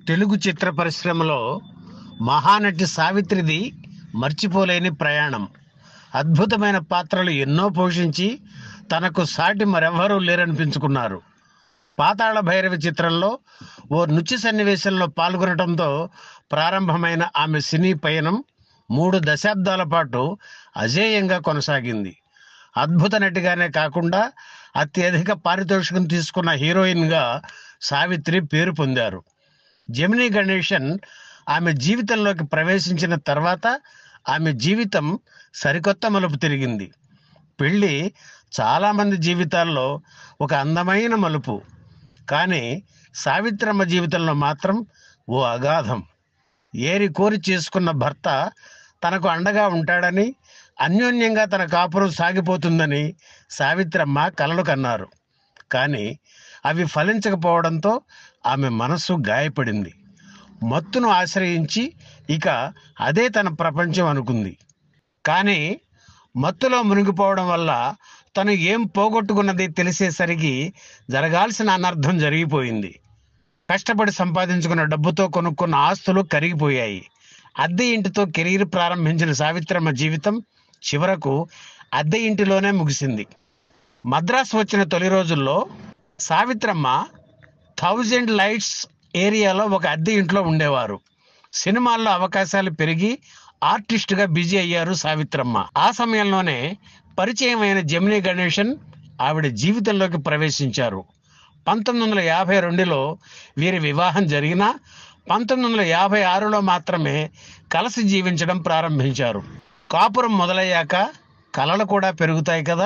తెలుగు చిత్ర పరిశ్రమలో మహానటి సావిత్రిది మర్చిపోలేని ప్రయాణం అద్భుతమైన పాత్రలు ఎన్నో పోషించి తనకు సాటి మరెవ్వరూ లేరనిపించుకున్నారు పాతాళ భైరవి చిత్రంలో ఓ నృత్య సన్నివేశంలో పాల్గొనడంతో ప్రారంభమైన ఆమె సినీ పయనం మూడు దశాబ్దాల పాటు అజేయంగా కొనసాగింది అద్భుత నటిగానే కాకుండా అత్యధిక పారితోషికం తీసుకున్న హీరోయిన్గా సావిత్రి పేరు పొందారు జమినీ గణేశన్ ఆమె జీవితంలోకి ప్రవేశించిన తర్వాత ఆమె జీవితం సరికొత్త మలుపు తిరిగింది పెళ్ళి చాలామంది జీవితాల్లో ఒక అందమైన మలుపు కానీ సావిత్రమ్మ జీవితంలో మాత్రం ఓ అగాధం ఏరి కోరి చేసుకున్న భర్త తనకు అండగా ఉంటాడని అన్యోన్యంగా తన కాపురం సాగిపోతుందని సావిత్రమ్మ కలలు కన్నారు కానీ అవి ఫలించకపోవడంతో ఆమె మనస్సు గాయపడింది మత్తును ఆశ్రయించి ఇక అదే తన ప్రపంచం అనుకుంది కానీ మత్తులో మునిగిపోవడం వల్ల తను ఏం పోగొట్టుకున్నది తెలిసేసరికి జరగాల్సిన అనర్థం జరిగిపోయింది కష్టపడి సంపాదించుకున్న డబ్బుతో కొనుక్కున్న ఆస్తులు కరిగిపోయాయి అద్దె ఇంటితో కెరీర్ ప్రారంభించిన సావిత్రమ్మ జీవితం చివరకు అద్దె ఇంటిలోనే ముగిసింది మద్రాసు వచ్చిన తొలి రోజుల్లో సావిత్రమ్మ థౌజండ్ లైట్స్ ఏరియాలో ఒక అద్దె ఇంట్లో ఉండేవారు సినిమాల్లో అవకాశాలు పెరిగి ఆర్టిస్ట్గా బిజీ అయ్యారు సావిత్రమ్మ ఆ సమయంలోనే పరిచయం అయిన జమినీ గణేశన్ ఆవిడ జీవితంలోకి ప్రవేశించారు పంతొమ్మిది వందల యాభై రెండులో వీరి వివాహం జరిగినా పంతొమ్మిది వందల యాభై ఆరులో మాత్రమే కలిసి జీవించడం ప్రారంభించారు కాపురం మొదలయ్యాక కలలు కూడా పెరుగుతాయి కదా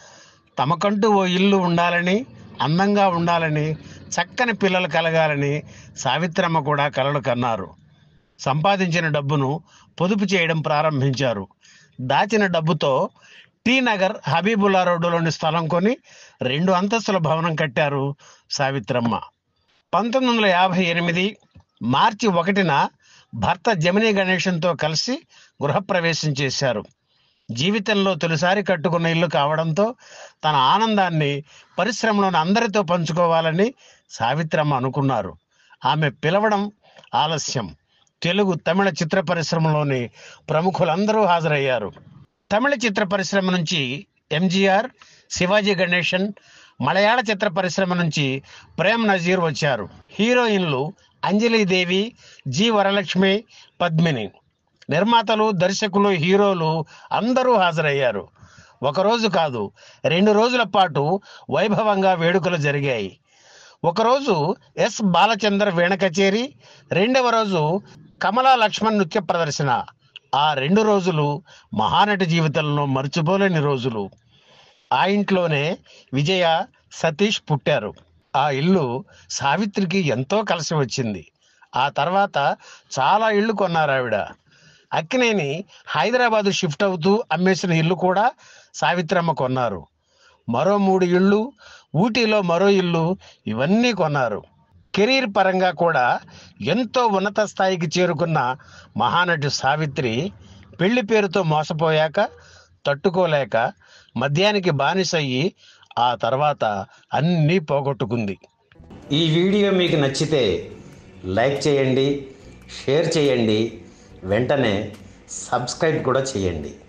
తమకంటూ ఓ ఇల్లు ఉండాలని అందంగా ఉండాలని చక్కని పిల్లలు కలగాలని సావిత్రమ్మ కూడా కలలు కన్నారు సంపాదించిన డబ్బును పొదుపు చేయడం ప్రారంభించారు దాచిన డబ్బుతో టీ నగర్ హబీబుల్లా రోడ్డులోని స్థలం కొని రెండు అంతస్తుల భవనం కట్టారు సావిత్రమ్మ పంతొమ్మిది వందల యాభై ఎనిమిది మార్చి ఒకటిన భర్త జమినీ గణేశంతో కలిసి గృహప్రవేశం చేశారు జీవితంలో తొలిసారి కట్టుకున్న ఇల్లు కావడంతో తన ఆనందాన్ని పరిశ్రమలోని అందరితో పంచుకోవాలని సావిత్రమ్మ అనుకున్నారు ఆమె పిలవడం ఆలస్యం తెలుగు తమిళ చిత్ర పరిశ్రమలోని ప్రముఖులందరూ హాజరయ్యారు తమిళ చిత్ర పరిశ్రమ నుంచి ఎంజీఆర్ శివాజీ గణేశన్ మలయాళ చిత్ర పరిశ్రమ నుంచి ప్రేమ్ నజీర్ వచ్చారు హీరోయిన్లు అంజలీదేవి జి వరలక్ష్మి పద్మిని నిర్మాతలు దర్శకులు హీరోలు అందరూ హాజరయ్యారు ఒకరోజు కాదు రెండు రోజుల పాటు వైభవంగా వేడుకలు జరిగాయి ఒకరోజు ఎస్ బాలచందర్ వీణ కచేరి రెండవ రోజు కమలా లక్ష్మణ్ నృత్య ప్రదర్శన ఆ రెండు రోజులు మహానటి జీవితంలో మర్చిపోలేని రోజులు ఆ ఇంట్లోనే విజయ సతీష్ పుట్టారు ఆ ఇల్లు సావిత్రికి ఎంతో కలిసి వచ్చింది ఆ తర్వాత చాలా ఇళ్ళు కొన్నారు ఆవిడ అక్కినేని హైదరాబాదు షిఫ్ట్ అవుతూ అమ్మేసిన ఇల్లు కూడా సావిత్రమ్మ కొన్నారు మరో మూడు ఇళ్ళు ఊటీలో మరో ఇల్లు ఇవన్నీ కొన్నారు కెరీర్ పరంగా కూడా ఎంతో ఉన్నత స్థాయికి చేరుకున్న మహానటి సావిత్రి పెళ్లి పేరుతో మోసపోయాక తట్టుకోలేక మద్యానికి బానిసయ్యి ఆ తర్వాత అన్నీ పోగొట్టుకుంది ఈ వీడియో మీకు నచ్చితే లైక్ చేయండి షేర్ చేయండి వెంటనే సబ్స్క్రైబ్ కూడా చేయండి